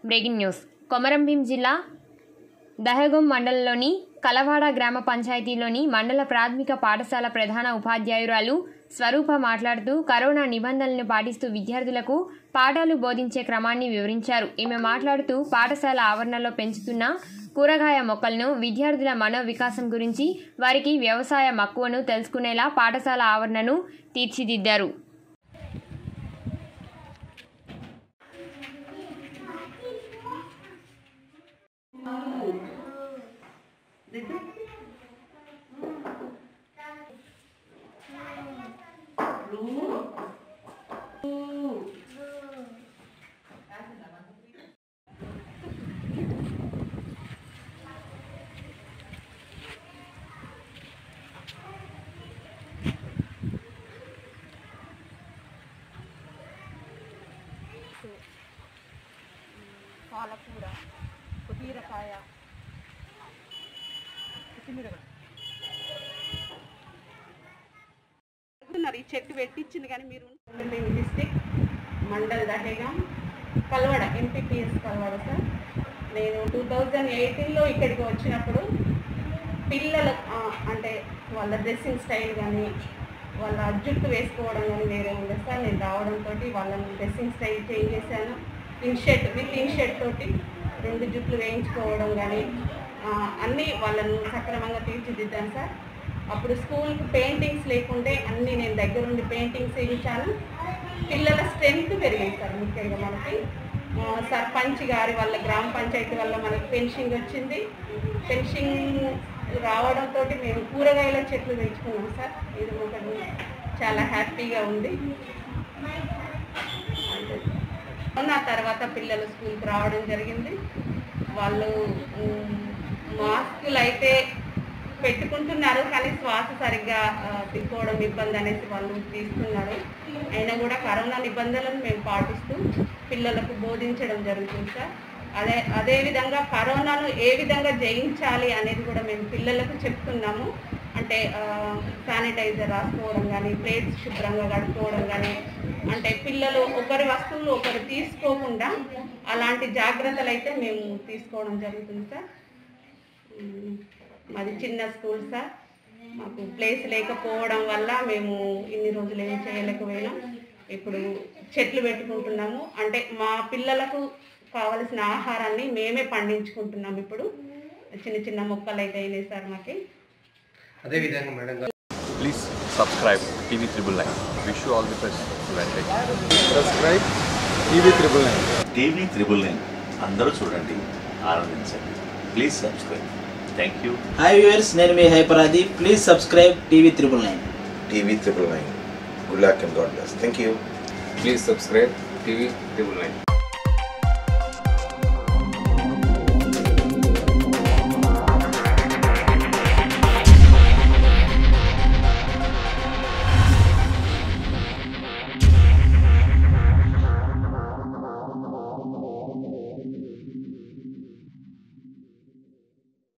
Breaking news Komaram Bheem జిల్లా దహగం మండలంలోని కలవాడ గ్రామ పంచాయతీలోని మండల ప్రాథమిక పాఠశాల ప్రధాన ఉపాధ్యాయురాలు స్వరూప మాట్లాడుతూ కరోనా నిబంధనలను పాటిస్తూ విద్యార్థులకు పాఠాలు బోధించే క్రమాన్ని వివరించారు ఈమె మాట్లాడుతూ పాఠశాల ఆవరణలో పెంచుతున్న కూరగాయ మొక్కలను విద్యార్థుల మనో వికాసం గురించి వారికి వ్యవసాయ మక్కువను తెలుసుకునేలా పాఠశాల ఆవరణను తీర్చిదిద్దారు పాలకూర కొత్తిమీరకాయ కొత్తిమీర అడుగుతున్నారు ఈ చెట్టు పెట్టించింది కానీ మీరు district mandal Dahegaon Kalwada MPPS Kalwada sir నేను టూ థౌజండ్ ఎయిటీన్లో ఇక్కడికి వచ్చినప్పుడు పిల్లలు ఆ, అంటే వాళ్ళ డ్రెస్సింగ్ స్టైల్ కానీ వాళ్ళ జుట్టు వేసుకోవడం కానీ వేరే ఉంది సార్ నేను రావడంతో వాళ్ళ డ్రెస్సింగ్ స్టైల్ చేంజ్ చేశాను in shirt with in shirt తోటి రెండు జుట్లు వేయించుకోవడం కానీ ఆ, అన్నీ వాళ్ళను సక్రమంగా తీర్చిదిద్దాను సార్ అప్పుడు స్కూల్కి పెయింటింగ్స్ లేకుంటే అన్నీ నేను దగ్గరుండి పెయింటింగ్స్ వేయించాను పిల్లల స్ట్రెంగ్త్ పెరిగింది సార్ ముఖ్యంగా మనకి ఆ, సర్పంచ్ గారి వల్ల గ్రామ పంచాయతీ వల్ల మనకి పెన్షన్ వచ్చింది పెన్షన్ రావడంతో మేము కూరగాయల చెట్లు పెంచుకున్నాం సార్ ఇది ఒకటి చాలా హ్యాపీగా ఉంది అంతే. నా తర్వాత పిల్లలు స్కూల్కి రావడం జరిగింది వాళ్ళు ఉమ్, మాస్కులు అయితే పెట్టుకుంటున్నారు కానీ శ్వాస సరిగ్గా ఆ, తీసుకోవడం ఇబ్బంది అనేసి వాళ్ళు తీసుకున్నారు అయినా కూడా కరోనా నిబంధనలను మేము పాటిస్తూ పిల్లలకు బోధించడం జరుగుతుంది సార్ అదే అదే విధంగా కరోనాను ఏ విధంగా జయించాలి అనేది కూడా మేము పిల్లలకు చెప్తున్నాము అంటే శానిటైజర్ రాసుకోవడం కానీ ప్లేట్స్ శుభ్రంగా కడుక్కోవడం కానీ అంటే పిల్లలు ఒకరి వస్తువులు ఒకరు తీసుకోకుండా అలాంటి జాగ్రత్తలు అయితే మేము తీసుకోవడం జరుగుతుంది సార్ ఉమ్, మాది చిన్న స్కూల్ సార్ మాకు ప్లేస్ లేకపోవడం వల్ల మేము ఇన్ని రోజులు ఏం చేయలేకపోయినాం ఇప్పుడు చెట్లు పెట్టుకుంటున్నాము అంటే మా పిల్లలకు కావలసిన ఆహారాన్ని మేమే పండించుకుంటున్నాం ఇప్పుడు చిన్న చిన్న మొక్కలు అయితే అయినాయి సార్ మాకి అదేవిధంగా మేడం గారు Please subscribe TV Triple Nine. Wish you all the best. Advantage. Subscribe TV triple nine TV triple nine అందరూ చూడండి ఆనందించండి please subscribe thank you hi viewers నేను మీ హైపరాది please subscribe TV triple nine TV triple nine. Good luck and God bless. Thank you. Please subscribe TV triple nine